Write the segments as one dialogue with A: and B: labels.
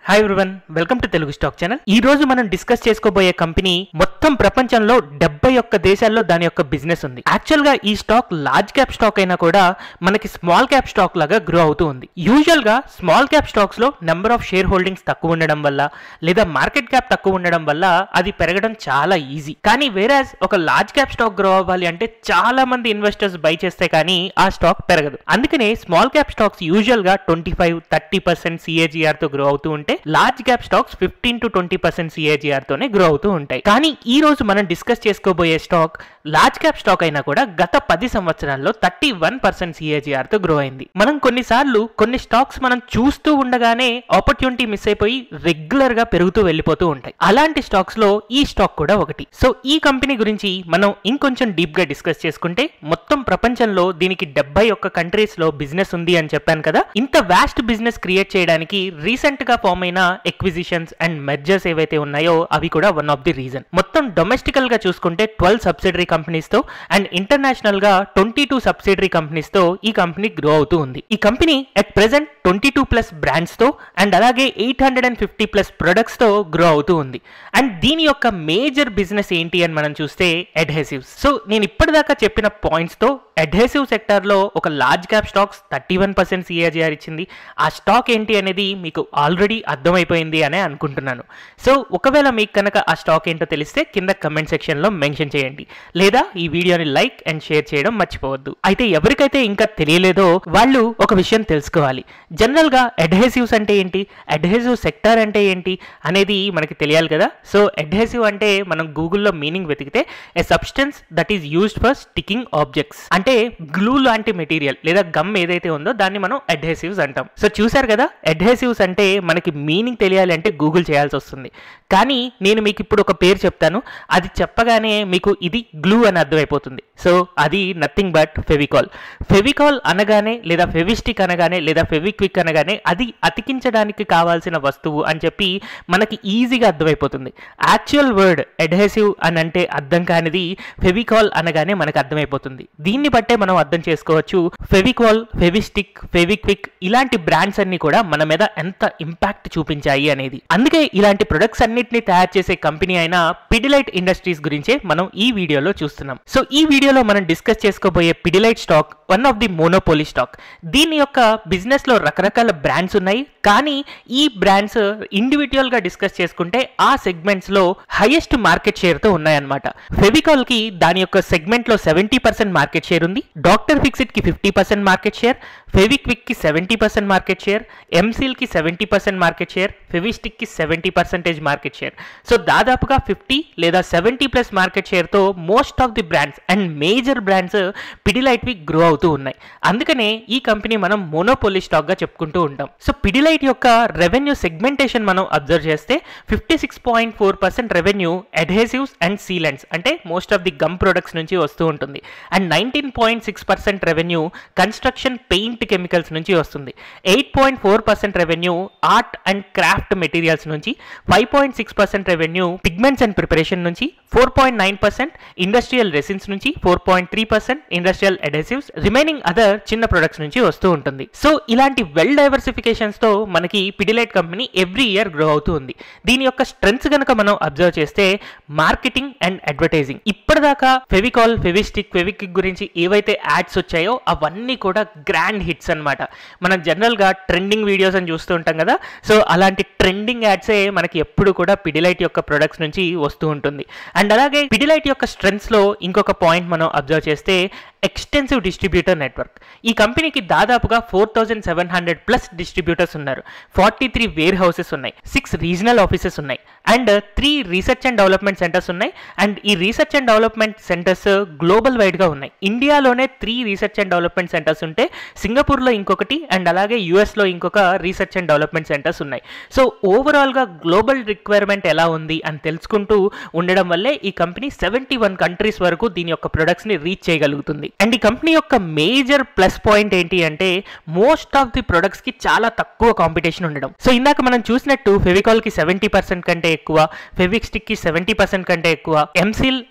A: hi everyone welcome to Telugu stock channel ఈ రోజు మనం డిస్కస్ చేసుకోబోయే కంపెనీ మొత్తం ప్రపంచంలో డెబ్బై ఒక్క దేశాల్లో దాని యొక్క బిజినెస్ ఉంది యాక్చువల్ గా ఈ స్టాక్ లార్జ్ క్యాప్ స్టాక్ అయినా కూడా మనకి స్మాల్ క్యాప్ స్టాక్ లాగా గ్రో అవుతూ ఉంది యూజువల్ గా స్మాల్ క్యాప్ స్టాక్స్ లో నెంబర్ ఆఫ్ షేర్ హోల్డింగ్స్ తక్కువ ఉండడం వల్ల లేదా మార్కెట్ క్యాప్ తక్కువ ఉండడం వల్ల అది పెరగడం చాలా ఈజీ కానీ వేరాజ్ ఒక లార్జ్ క్యాప్ స్టాక్ గ్రో అవ్వాలి అంటే చాలా మంది ఇన్వెస్టర్స్ బై చేస్తే కానీ ఆ స్టాక్ పెరగదు అందుకనే స్మాల్ క్యాప్ స్టాక్స్ యూజువల్ గా twenty five thirty percent CAGR తో గ్రో అవుతూ ఉంటే large cap stocks fifteen to twenty percent CAGR తోనే గ్రో అవుతూ ఉంటాయి కానీ ఈ రోజు మనం డిస్కస్ చేసుకోబోయే స్టాక్ లార్జ్ క్యాప్ స్టాక్ అయినా కూడా గత పది సంవత్సరాల్లో థర్టీ వన్ పర్సెంట్ సిఏజిఆర్ తో గ్రో అయింది మనం కొన్నిసార్లు కొన్ని స్టాక్స్ మనం చూస్తూ ఉండగానే ఆపర్చునిటీ మిస్ అయిపోయి రెగ్యులర్ గా పెరుగుతూ వెళ్ళిపోతూ ఉంటాయి అలాంటి స్టాక్స్ లో ఈ స్టాక్ కూడా ఒకటి సో ఈ కంపెనీ గురించి మనం ఇంకొంచెం డీప్ గా డిస్కస్ చేసుకుంటే మొత్తం ప్రపంచంలో దీనికి డెబ్బై ఒక్క కంట్రీస్ లో బిజినెస్ ఉంది అని చెప్పాను కదా ఇంత వాస్ట్ బిజినెస్ క్రియేట్ చేయడానికి రీసెంట్ గా ఫామ్ అయిన ఎక్విజిషన్స్ అండ్ మెర్జర్స్ ఏవైతే ఉన్నాయో అవి కూడా వన్ ఆఫ్ ది రీజన్ మొత్తం డొమెస్టికల్ గా చూసుకుంటే ట్వెల్వ్ సబ్సిడరీ కంపెనీస్ తో అండ్ ఇంటర్నేషనల్ గా ట్వంటీ టూ సబ్సిడరీ కంపెనీస్ తో ఈ కంపెనీ గ్రో అవుతూ ఉంది ఈ company at present twenty two plus brands తో అండ్ అలాగే eight hundred and fifty plus products తో గ్రో అవుతూ ఉంది అండ్ దీని యొక్క మేజర్ బిజినెస్ ఏంటి అని మనం చూస్తే అడ్హెసివ్స్ సో నేను ఇప్పటిదాకా చెప్పిన పాయింట్స్ తో అడ్హెసివ్ సెక్టర్ లో ఒక large cap stocks thirty one percent CAGR ఇచ్చింది ఆ స్టాక్ ఏంటి అనేది మీకు ఆల్రెడీ అర్థమైపోయింది అనే అనుకుంటున్నాను సో ఒకవేళ మీకు కనుక ఆ స్టాక్ ఏంటో తెలిస్తే కింద కమెంట్ సెక్షన్ లో మెన్షన్ చేయండి లేదా ఈ వీడియోని లైక్ అండ్ షేర్ చేయడం మర్చిపోవద్దు అయితే ఎవరికైతే ఇంకా తెలియలేదో వాళ్ళు ఒక విషయం తెలుసుకోవాలి జనరల్ గా అడ్హెసివ్స్ అంటే ఏంటి అడ్హెసివ్ సెక్టర్ అంటే ఏంటి అనేది మనకి తెలియాలి కదా సో అడ్హెసివ్ అంటే మనం గూగుల్లో మీనింగ్ వెతికితే a substance that is used for sticking objects అంటే గ్లూ లాంటి మెటీరియల్ లేదా గమ్ ఏదైతే ఉందో దాన్ని మనం అడ్హెసివ్స్ అంటాం సో చూసారు కదా అడ్హెసివ్స్ అంటే మనకి మీనింగ్ తెలియాలి అంటే గూగుల్ చేయాల్సి వస్తుంది కానీ నేను మీకు ఇప్పుడు ఒక పేరు చెప్తాను అది చెప్పగానే మీకు ఇది గ్లూ అని అర్థమైపోతుంది సో అది నథింగ్ బట్ ఫెవికాల్ ఫెవికాల్ అనగానే లేదా ఫెవిస్టిక్ అనగానే లేదా ఫెవిక్విక్ అనగానే అది అతికించడానికి కావాల్సిన వస్తువు అని చెప్పి మనకి ఈజీగా అర్థమైపోతుంది యాక్చువల్ వర్డ్ అడ్హెసివ్ అని అంటే అర్థం కానిది ఫెవికాల్ అనగానే మనకు అర్థమైపోతుంది దీన్ని బట్టే మనం అర్థం చేసుకోవచ్చు ఫెవికాల్ ఫెవిస్టిక్ ఫెవిక్విక్ ఇలాంటి బ్రాండ్స్ అన్ని కూడా మన మీద ఎంత ఇంపాక్ట్ చూపించాయి అనేది అందుకే ఇలాంటి ప్రొడక్ట్స్ అన్నిటిని తయారు చేసే కంపెనీ అయిన పిడిలైట్ ఇండస్ట్రీస్ గురించే మనం ఈ వీడియోలో చూస్తున్నాం సో ఈ వీడియోలో మనం డిస్కస్ చేసుకోబోయే Pidilite stock one of the monopoly stock దీని యొక్క బిజినెస్ లో రకరకాల బ్రాండ్స్ ఉన్నాయి కానీ ఈ బ్రాండ్స్ ఇండివిజువల్ గా డిస్కస్ చేసుకుంటే ఆ సెగ్మెంట్స్ లో హైయెస్ట్ మార్కెట్ షేర్ తో ఉన్నాయన్నమాట ఫెవికాల్ కి దాని యొక్క సెగ్మెంట్ లో సెవెంటీ పర్సెంట్ మార్కెట్ షేర్ ఉంది డాక్టర్ ఫిక్సిట్ కి fifty percent market share Fevikwik కి seventy percent market share M seal కి seventy percent market share Fevistick కి seventy percentage market share so దాదాపుగా ఫిఫ్టీ లేదా సెవెంటీ ప్లస్ మార్కెట్ షేర్ తో most of the brands and major brands Pidilite వి grow అవుతూ ఉన్నాయి అందుకనే ఈ కంపెనీ మనం మోనోపోలీ స్టాక్ గా చెప్పుకుంటూ ఉంటాం సో పిడిలైట్ యొక్క రెవెన్యూ సెగ్మెంటేషన్ మనం అబ్జర్వ్ చేస్తే fifty six point four percent revenue adhesives and sealants అంటే most of the gum products నుంచి వస్తూ ఉంటుంది and nineteen point six percent revenue construction paint chemicals నుంచి వస్తుంది eight point four percent revenue art and craft materials నుంచి five point six percent revenue pigments and preparation నుంచి four point nine percent industrial resins నుంచి four point three percent industrial adhesives remaining other చిన్న products నుంచి వస్తూ ఉంటుంది so ఇలాంటి well diversifications తో మనకి Pidilite company every year grow అవుతూ ఉంది దీని యొక్క స్ట్రెంగ్స్ కనుక మనం అబ్జర్వ్ చేస్తే మార్కెటింగ్ అండ్ అడ్వర్టైజింగ్ ఇప్పటిదాకా ఫెవికాల్ ఫెవిస్టిక్ ఫెవిక్విక్ గురించి ఏవైతే యాడ్స్ వచ్చాయో అవన్నీ కూడా గ్రాండ్ హిట్స్ అన్నమాట మనం జనరల్ గా ట్రెండింగ్ వీడియోస్ అని చూస్తూ ఉంటాం కదా సో అలాంటి ట్రెండింగ్ యాడ్సే మనకి ఎప్పుడు కూడా పిడిలైట్ యొక్క ప్రొడక్ట్స్ నుంచి వస్తూ ఉంటుంది అండ్ అలాగే పిడిలైట్ యొక్క స్ట్రెంగ్స్ లో ఇంకొక పాయింట్ మనం అబ్జర్వ్ చేస్తే ఎక్స్టెన్సివ్ డిస్ట్రిబ్యూటర్ నెట్వర్క్ ఈ కంపెనీకి దాదాపుగా four thousand seven hundred plus distributors ఉన్నారు ఫార్టీ త్రీ వేర్ హౌసెస్ ఉన్నాయి సిక్స్ రీజనల్ ఆఫీసెస్ ఉన్నాయి and three research and development centres ఉన్నాయి అండ్ ఈ research and development centres global wide గా ఉన్నాయి ఇండియాలోనే three research and development centres ఉంటే సింగపూర్లో ఇంకొకటి అండ్ అలాగే యుఎస్లో ఇంకొక రీసెర్చ్ అండ్ డెవలప్మెంట్ సెంటర్స్ ఉన్నాయి సో ఓవరాల్గా గ్లోబల్ రిక్వైర్మెంట్ ఎలా ఉంది అని తెలుసుకుంటూ ఉండడం వల్లే ఈ కంపెనీ సెవెంటీ వన్ కంట్రీస్ వరకు దీని యొక్క ప్రొడక్ట్స్ని రీచ్ చేయగలుగుతుంది అండ్ ఈ కంపెనీ యొక్క మేజర్ ప్లస్ పాయింట్ ఏంటి అంటే మోస్ట్ ఆఫ్ ది ప్రొడక్ట్స్ కి చాలా తక్కువ కాంపిటీషన్ ఉండడం సో ఇందాక మనం చూసినట్టు ఫెవికాల్ కి సెవెంటీ పర్సెంట్ కంటే ఎక్కువ ఫెవిక్ స్టిక్ కి సెవెంటీ పర్సెంట్ కంటే ఎక్కువ ఎంసిల్ అండ్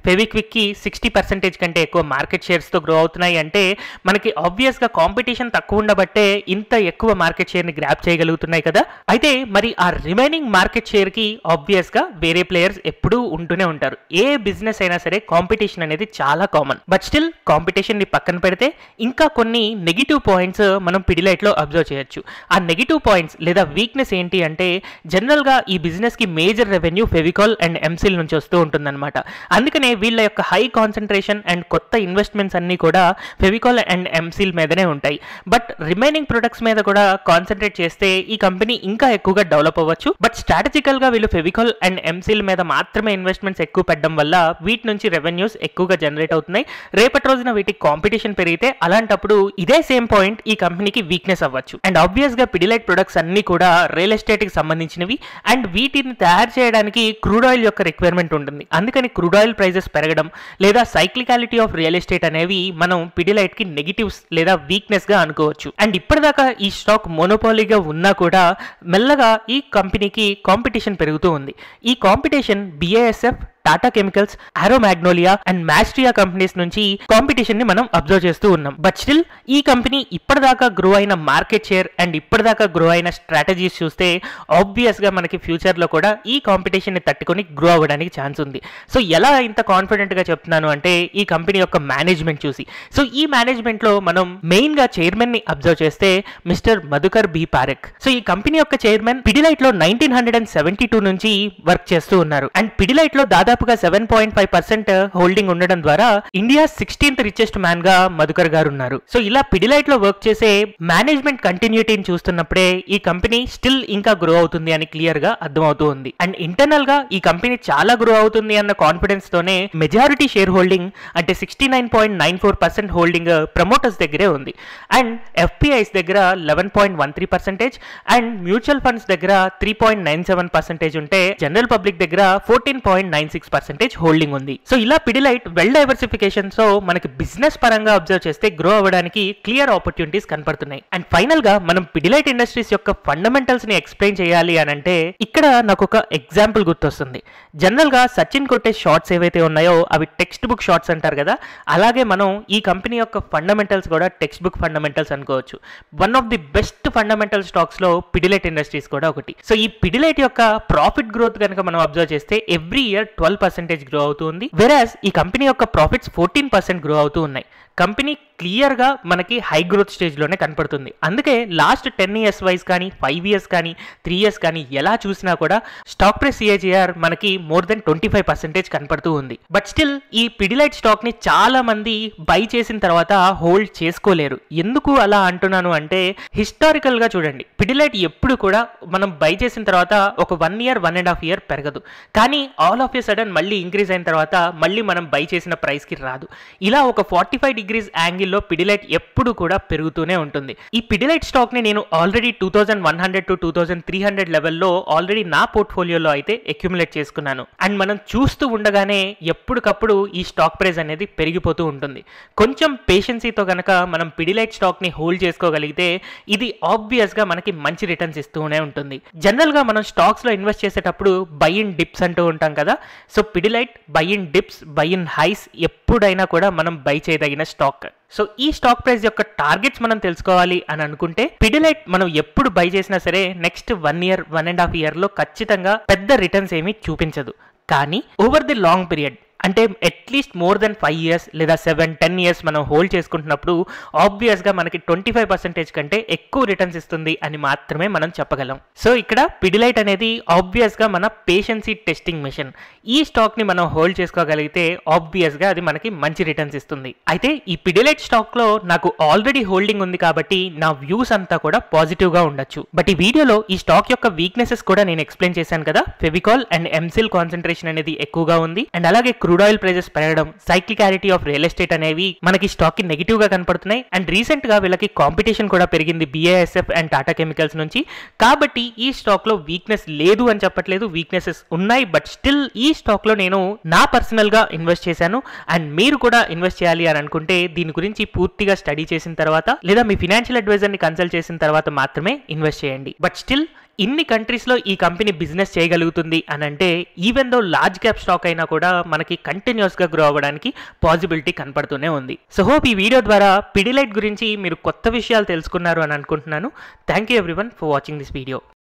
A: ఫెవిక్విక్ కి సిక్స్టీ పర్సెంటేజ్ కంటే ఎక్కువ మార్కెట్ షేర్స్ తో గ్రో అవుతున్నాయి అంటే మనకి ఆబ్వియస్ గా కాంపిటీషన్ తక్కువ ఉండబట్టే ఇంత ఎక్కువ మార్కెట్ షేర్ ని గ్రాప్ చేయగలుగుతున్నాయి కదా అయితే మరి ఆ రిమైనింగ్ మార్కెట్ షేర్ కి ఆబ్వియస్ గా వేరే ప్లేయర్స్ ఎప్పుడూ ఉంటూనే ఉంటారు ఏ బిజినెస్ అయినా సరే కాంపిటీషన్ అనేది చాలా కామన్ బట్ స్టిల్ కాంపిటీషన్ ని పక్కన పెడితే ఇంకా కొన్ని నెగిటివ్ పాయింట్స్ మనం పిడిలైట్ లో అబ్జర్వ్ చేయొచ్చు ఆ నెగిటివ్ పాయింట్స్ లేదా వీక్నెస్ ఏంటి అంటే జనరల్ గా ఈ బిజినెస్ కి major revenue Fevicol and M seal నుంచి వస్తూ ఉంటుందన్నమాట అందుకనే వీళ్ళ యొక్క హై కాన్సన్ట్రేషన్ అండ్ కొత్త ఇన్వెస్ట్మెంట్స్ అన్ని కూడా ఫెవికాల్ అండ్ ఎంసిల్ మీదనే ఉంటాయి బట్ రిమైనింగ్ ప్రొడక్ట్స్ మీద కూడా కాన్సన్ట్రేట్ చేస్తే ఈ కంపెనీ ఇంకా ఎక్కువగా డెవలప్ అవ్వచ్చు బట్ స్ట్రాటజికల్ గా వీళ్ళు ఫెవికాల్ అండ్ ఎంసిల్ మీద మాత్రమే ఇన్వెస్ట్మెంట్స్ ఎక్కువ పెట్టడం వల్ల వీటి నుంచి రెవెన్యూస్ ఎక్కువగా జనరేట్ అవుతున్నాయి రేపటి రోజున వీటికి కాంపిటీషన్ పెరిగితే అలాంటప్పుడు ఇదే సేమ్ పాయింట్ ఈ కంపెనీకి వీక్నెస్ అవ్వచ్చు అండ్ ఆబ్వియస్ గా పిడిలైట్ ప్రొడక్ట్స్ అన్ని కూడా రియల్ ఎస్టేట్ కి సంబంధించినవి అండ్ వీటిని తయారు చేయడానికి క్రూడ్ ఆయిల్ యొక్క రిక్వైర్మెంట్ ఉంటుంది అందుకని క్రూడ్ ఆయిల్ ప్రైజెస్ పెరగడం లేదా సైక్లికాలిటీ ఆఫ్ రియల్ ఎస్టేట్ అనేవి మనం పిడిలైట్ కి నెగిటివ్స్ లేదా వీక్నెస్ గా అనుకోవచ్చు అండ్ ఇప్పటిదాకా ఈ స్టాక్ మోనోపాలీగా ఉన్నా కూడా మెల్లగా ఈ కంపెనీకి కాంపిటీషన్ పెరుగుతూ ఉంది ఈ competition BASF Tata chemicals Arrow Magnolia and మ్యాస్ట్రియా కంపెనీస్ నుంచి కాంపిటీషన్ ని మనం అబ్జర్వ్ చేస్తూ ఉన్నాం బట్ స్టిల్ ఈ కంపెనీ ఇప్పటిదాకా గ్రో అయిన మార్కెట్ షేర్ అండ్ ఇప్పటిదాకా గ్రో అయిన స్ట్రాటజీస్ చూస్తే ఆబ్వియస్ గా మనకి ఫ్యూచర్ లో కూడా ఈ కాంపిటీషన్ ని తట్టుకొని గ్రో అవ్వడానికి ఛాన్స్ ఉంది సో ఎలా ఇంత కాన్ఫిడెంట్ గా చెప్తున్నాను అంటే ఈ కంపెనీ యొక్క మేనేజ్మెంట్ చూసి సో ఈ మేనేజ్మెంట్ లో మనం మెయిన్ గా చైర్మన్ ని అబ్జర్వ్ చేస్తే Mister Madhukar B Parekh so ఈ కంపెనీ యొక్క చైర్మన్ పిడిలైట్ లో nineteen hundred and seventy two నుంచి వర్క్ చేస్తూ ఉన్నారు అండ్ పిడిలైట్ లో దాదాపు దాదాపుగా seven point five percent holding ఉండడం ద్వారా ఇండియా సిక్స్టీన్త్ రిచెస్ట్ మ్యాన్ గా మధుకర్ గారు ఉన్నారు సో ఇలా పిడిలైట్ లో వర్క్ చేసే మేనేజ్మెంట్ కంటిన్యూటీని చూస్తున్నప్పుడే ఈ కంపెనీ స్టిల్ ఇంకా గ్రో అవుతుంది అని క్లియర్ గా అర్థమవుతూ ఉంది అండ్ ఇంటర్నల్ గా ఈ కంపెనీ చాలా గ్రో అవుతుంది అన్న కాన్ఫిడెన్స్ తోనే మెజారిటీ షేర్ హోల్డింగ్ అంటే sixty nine point nine four percent holding promoters దగ్గరే ఉంది అండ్ ఎఫ్పిఐస్ దగ్గర eleven point one three percentage and mutual funds దగ్గర three point nine seven percentage ఉంటే జనరల్ పబ్లిక్ దగ్గర fourteen point nine six percentage holding ఉంది so ఇలా Pidilite well diversification so మనకి business పరంగా అబ్జర్వ్ చేస్తే గ్రో అవ్వడానికి క్లియర్ ఆపర్చునిటీస్ కనపడుతున్నాయి అండ్ ఫైనల్ గా మనం పిడిలైట్ ఇండస్ట్రీస్ యొక్క ఫండమెంటల్స్ ని ఎక్స్ప్లెయిన్ చేయాలి అని అంటే ఇక్కడ నాకు ఒక ఎగ్జాంపుల్ గుర్తొస్తుంది జనరల్ గా సచిన్ కొట్టే షార్ట్స్ ఏవైతే ఉన్నాయో అవి టెక్స్ట్ బుక్ షార్ట్స్ అంటారు కదా అలాగే మనం ఈ కంపెనీ యొక్క ఫండమెంటల్స్ కూడా టెక్స్ట్ బుక్ ఫండమెంటల్స్ అనుకోవచ్చు one of the best fundamental stocks లో పిడిలైట్ ఇండస్ట్రీస్ కూడా ఒకటి సో ఈ పిడిలైట్ యొక్క ప్రాఫిట్ గ్రోత్ కనుక మనం అబ్జర్వ్ చేస్తే every year twelve percentage grow అవుతుంది వెరాజ్ ఈ కంపెనీ యొక్క ప్రాఫిట్స్ ఫోర్టీన్ పర్సెంట్ గ్రో అవుతూ ఉన్నాయి కంపెనీ క్లియర్గా మనకి హై గ్రోత్ స్టేజ్లోనే కనపడుతుంది అందుకే లాస్ట్ టెన్ ఇయర్స్ వైజ్ కానీ ఫైవ్ ఇయర్స్ కానీ త్రీ ఇయర్స్ కానీ ఎలా చూసినా కూడా స్టాక్ ప్రైస్ సిఏజిఆర్ మనకి more than twenty five percentage కనపడుతూ ఉంది బట్ స్టిల్ ఈ పిడిలైట్ స్టాక్ని చాలా మంది బై చేసిన తర్వాత హోల్డ్ చేసుకోలేరు ఎందుకు అలా అంటున్నాను అంటే హిస్టారికల్గా చూడండి పిడిలైట్ ఎప్పుడు కూడా మనం బై చేసిన తర్వాత ఒక one year one and half year పెరగదు కానీ ఆల్ ఆఫ్ ఏ సడన్ మళ్ళీ ఇంక్రీజ్ అయిన తర్వాత మళ్ళీ మనం బై చేసిన ప్రైస్కి రాదు ఇలా ఒక ఫార్టీ ఫైవ్ డిగ్రీస్ యాంగిల్లో పిడిలైట్ ఎప్పుడు కూడా పెరుగుతూనే ఉంటుంది ఈ పిడిలైట్ స్టాక్ని నేను already two thousand one hundred to two thousand three hundred లెవెల్లో ఆల్రెడీ నా పోర్ట్ఫోలియోలో అయితే అక్యుములేట్ చేసుకున్నాను అండ్ మనం చూస్తూ ఉండగానే ఎప్పటికప్పుడు ఈ స్టాక్ ప్రైస్ అనేది పెరిగిపోతూ ఉంటుంది కొంచెం పేషెన్సీతో కనుక మనం పిడిలైట్ స్టాక్ని హోల్డ్ చేసుకోగలిగితే ఇది ఆబ్వియస్గా మనకి మంచి రిటర్న్స్ ఇస్తూనే ఉంటుంది జనరల్గా మనం స్టాక్స్లో ఇన్వెస్ట్ చేసేటప్పుడు బై ఇన్ డిప్స్ అంటూ ఉంటాం కదా so Pidilite buy in dips buy in highs ఎప్పుడైనా కూడా మనం బై చేయదగిన స్టాక్ సో ఈ స్టాక్ ప్రైస్ యొక్క టార్గెట్స్ మనం తెలుసుకోవాలి అని అనుకుంటే పిడిలైట్ మనం ఎప్పుడు బై చేసినా సరే next one year one and half ఇయర్లో ఖచ్చితంగా పెద్ద రిటర్న్స్ ఏమీ చూపించదు కానీ ఓవర్ ది లాంగ్ పీరియడ్ అంటే at least more than five years లేదా సెవెన్ టెన్ ఇయర్స్ మనం హోల్డ్ చేసుకుంటున్నప్పుడు ఆబ్వియస్గా మనకి ట్వంటీ ఫైవ్ పర్సెంటేజ్ కంటే ఎక్కువ రిటర్న్స్ ఇస్తుంది అని మాత్రమే మనం చెప్పగలం సో ఇక్కడ పిడిలైట్ అనేది ఆబ్వియస్గా మన పేషెన్సీ టెస్టింగ్ మిషన్ ఈ స్టాక్ని మనం హోల్డ్ చేసుకోగలిగితే ఆబ్వియస్గా అది మనకి మంచి రిటర్న్స్ ఇస్తుంది అయితే ఈ పిడిలైట్ స్టాక్లో నాకు ఆల్రెడీ హోల్డింగ్ ఉంది కాబట్టి నా వ్యూస్ అంతా కూడా పాజిటివ్గా ఉండొచ్చు బట్ ఈ వీడియోలో ఈ స్టాక్ యొక్క వీక్నెసెస్ కూడా నేను ఎక్స్ప్లెయిన్ చేశాను కదా ఫెవికాల్ అండ్ ఎంసిల్ కాన్సన్ట్రేషన్ అనేది ఎక్కువగా ఉంది అండ్ అలాగే క్రూడ్ ఆయిల్ ప్రైజెస్ పెరగడం సైక్లికారిటీ ఆఫ్ రియల్ ఎస్టేట్ అనేవి మనకి స్టాక్ కి నెగిటివ్ గా కనపడుతున్నాయి అండ్ రీసెంట్ గా వీళ్ళకి కాంపిటీషన్ కూడా పెరిగింది బిఏఎస్ఎఫ్ అండ్ టాటా కెమికల్స్ నుంచి కాబట్టి ఈ స్టాక్ లో వీక్నెస్ లేదు అని చెప్పట్లేదు వీక్నెసెస్ ఉన్నాయి బట్ స్టిల్ ఈ స్టాక్ లో నేను నా పర్సనల్ గా ఇన్వెస్ట్ చేశాను అండ్ మీరు కూడా ఇన్వెస్ట్ చేయాలి అని అనుకుంటే దీని గురించి పూర్తిగా స్టడీ చేసిన తర్వాత లేదా మీ ఫినాన్షియల్ అడ్వైజర్ ని కన్సల్ట్ చేసిన తర్వాత మాత్రమే ఇన్వెస్ట్ చేయండి బట్ స్టిల్ ఇన్ని కంట్రీస్లో ఈ కంపెనీ బిజినెస్ చేయగలుగుతుంది అని అంటే even though large cap stock అయినా కూడా మనకి కంటిన్యూస్గా గ్రో అవ్వడానికి పాసిబిలిటీ కనపడుతూనే ఉంది సో హోప్ ఈ వీడియో ద్వారా పిడిలైట్ గురించి మీరు కొత్త విషయాలు తెలుసుకున్నారు అని అనుకుంటున్నాను thank you everyone for watching this video